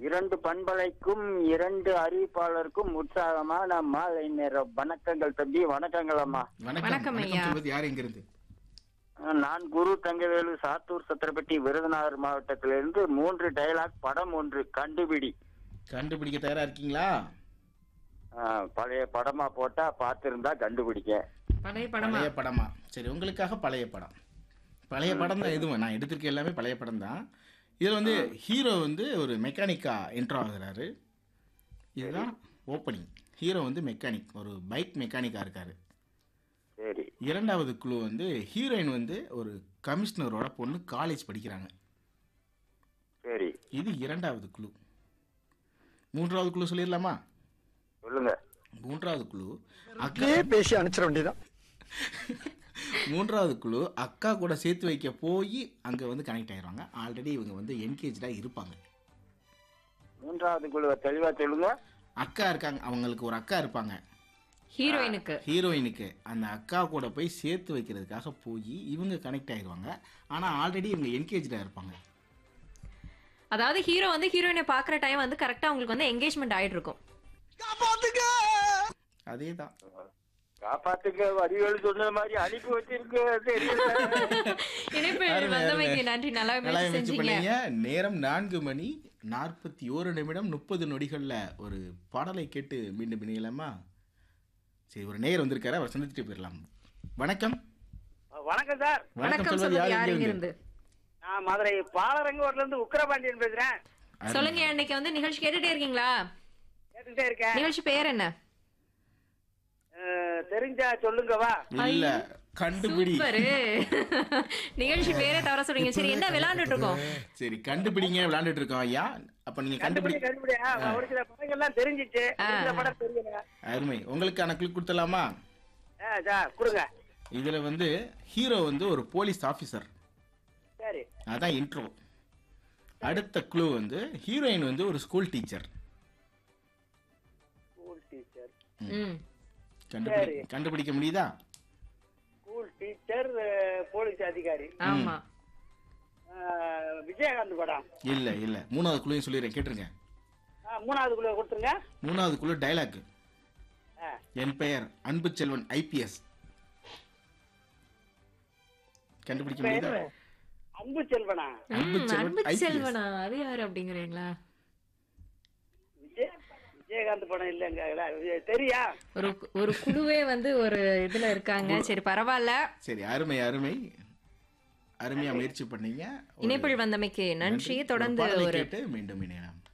இரண்டு பண்பலைக்கும் இரண்டு அறிவிப்பாளருக்கும் உற்சாகமான மாலை நேர வணக்கங்கள் தம்பி வணக்கங்கள் அம்மா வணக்கம் வணக்கம் வணக்கம் ஐயா. சொல்வது யார் எங்கிருந்து நான் குரு தங்கவேலு சாத்தூர் சத்திரப்பட்டி விருதுநகர் மாவட்டத்திலிருந்து மூன்று டயலாக் படம் ஒன்று கண்டுபிடி கண்டுபிடிக்க தயாரா இருக்கீங்களா ஆ, பழைய படமா போட்டா பார்த்திருந்தா கண்டுபிடிக்க பழைய படமா பழைய படமா சரி உங்களுக்காக பழைய படம் பழைய படம் தான் எதுவும் நான் எடுத்திருக்க எல்லாமே பழைய படம் தான் இதில் வந்து ஹீரோ வந்து ஒரு மெக்கானிக்கா என்ட்ரு ஆகுறாரு இதுதான் ஓப்பனிங் ஹீரோ வந்து மெக்கானிக் ஒரு பைக் மெக்கானிக்காக இருக்காரு சரி இரண்டாவது குழு வந்து ஹீரோயின் வந்து ஒரு கமிஷனரோட பொண்ணு காலேஜ் படிக்கிறாங்க சரி இது இரண்டாவது குழு மூன்றாவது குழு சொல்லிடலாமா சொல்லுங்க மூன்றாவது குழு அக்கா பேசி அனுப்பிச்சிட வேண்டியதான் மூன்றாவது குழு அக்கா கூட சேர்த்து வைக்க போய் அங்கே வந்து கனெக்ட் ஆயிடுவாங்க ஆல்ரெடி இவங்க வந்து என்கேஜாக இருப்பாங்க மூன்றாவது குழுவை தெளிவா சொல்லுங்க அக்கா இருக்காங்க அவங்களுக்கு ஒரு அக்கா இருப்பாங்க ஹீரோயினுக்கு ஹீரோயினுக்கு அந்த அக்கா கூட போய் சேர்த்து வைக்கிறதுக்காக போய் இவங்க கனெக்ட் ஆயிடுவாங்க ஆனால் ஆல்ரெடி இவங்க என்கேஜாக இருப்பாங்க அதாவது ஹீரோ வந்து ஹீரோயினை பாக்குற டைம் வந்து கரெக்டா உங்களுக்கு வந்து என்கேஜ்மெண்ட் ஆயிட்டு இருக்கும் அதே தான் காப்பாத்துக்க வடிவேலு சொன்ன மாதிரி அனுப்பி வச்சிருக்கு தெரியல இணைப்பு அருமை, வந்தமைக்கு அருமை. நன்றி நல்லா நல்லா முயற்சி முயற்சி செஞ்சீங்க பண்ணீங்க நேரம் நான்கு மணி நாற்பத்தி ஓரு நிமிடம் முப்பது நொடிகளில் ஒரு பாடலை கேட்டு மீண்டும் இணையலாமா சரி ஒரு நேர் வந்திருக்காரு அவர் சந்திச்சுட்டு போயிடலாம் வணக்கம் வணக்கம் சார் வணக்கம் சொல்வது சொல்லுங்க யார் யார் இங்க எங்கிருந்து? இருந்து நான் மதுரை பாலரங்கோட்ல இருந்து உக்கரபாண்டியன் பேசுறேன் சொல்லுங்க அன்னைக்கு வந்து நிகழ்ச்சி கேட்டுட்டே இருக்கீங்களா கேட்டுட்டே இருக்கேன் நிகழ்ச்சி பேர் என்ன அஹ், தெரிஞ்சா சொல்லுங்கவா இல்ல கண்டுபிடி சூப்பரு நிகழ்ச்சி பேரே தவிர சொல்றீங்க சரி என்ன விளையாண்டுட்டு இருக்கோம் சரி கண்டுபிடிங்க விளையாண்டுட்டு இருக்கோம் ஐயா அப்ப நீங்க கண்டுபிடி கண்டுபிடி கண்டுபிடி ஒரு சில படங்கள்லாம் தெரிஞ்சிச்சு ஒரு சில படம் தெரியல அருமை உங்களுக்கான கிளிக் கொடுத்துடலாமா ஆ, சார் கொடுங்க இதுல வந்து ஹீரோ வந்து ஒரு போலீஸ் ஆபீசர் சரி அதான் இன்ட்ரோ அடுத்த க்ளூ வந்து ஹீரோயின் வந்து ஒரு ஸ்கூல் டீச்சர் ஸ்கூல் டீச்சர் ம் கண்டுபிடி கண்டுபிடிக்க முடியுதா ஸ்கூல் டீச்சர் போலீஸ் அதிகாரி ஆமா அஹ், விஜயகாந்த் படம் இல்ல இல்ல மூணாவது குழுவையும் சொல்லிடுறேன் கேட்டுருங்க ஆ, மூணாவது குள்ள கொடுத்துருங்க மூணாவது குழு டைலாக் ஆ, என் பெயர் அன்பு செல்வன் ஐபிஎஸ் கண்டுபிடிக்க முடியுதா அன்பு செல்வனா அன்பு ம், செல்வன் அன்பு ஐபிஎஸ் செல்வனா அது யாரு அப்படிங்கிறீங்களா விஜய் விஜயகாந்த் படம் இல்லைங்க விஜய் தெரியா ஒரு ஒரு குழுவே வந்து ஒரு இதுல இருக்காங்க சரி பரவாயில்ல சரி அருமை அருமை அருமையா முயற்சி பண்ணீங்க ஒரு இணைப்பில் வந்தமைக்கு நன்றி தொடர்ந்து பாடலை ஒரு கேட்டு மீண்டும் இணையலாம்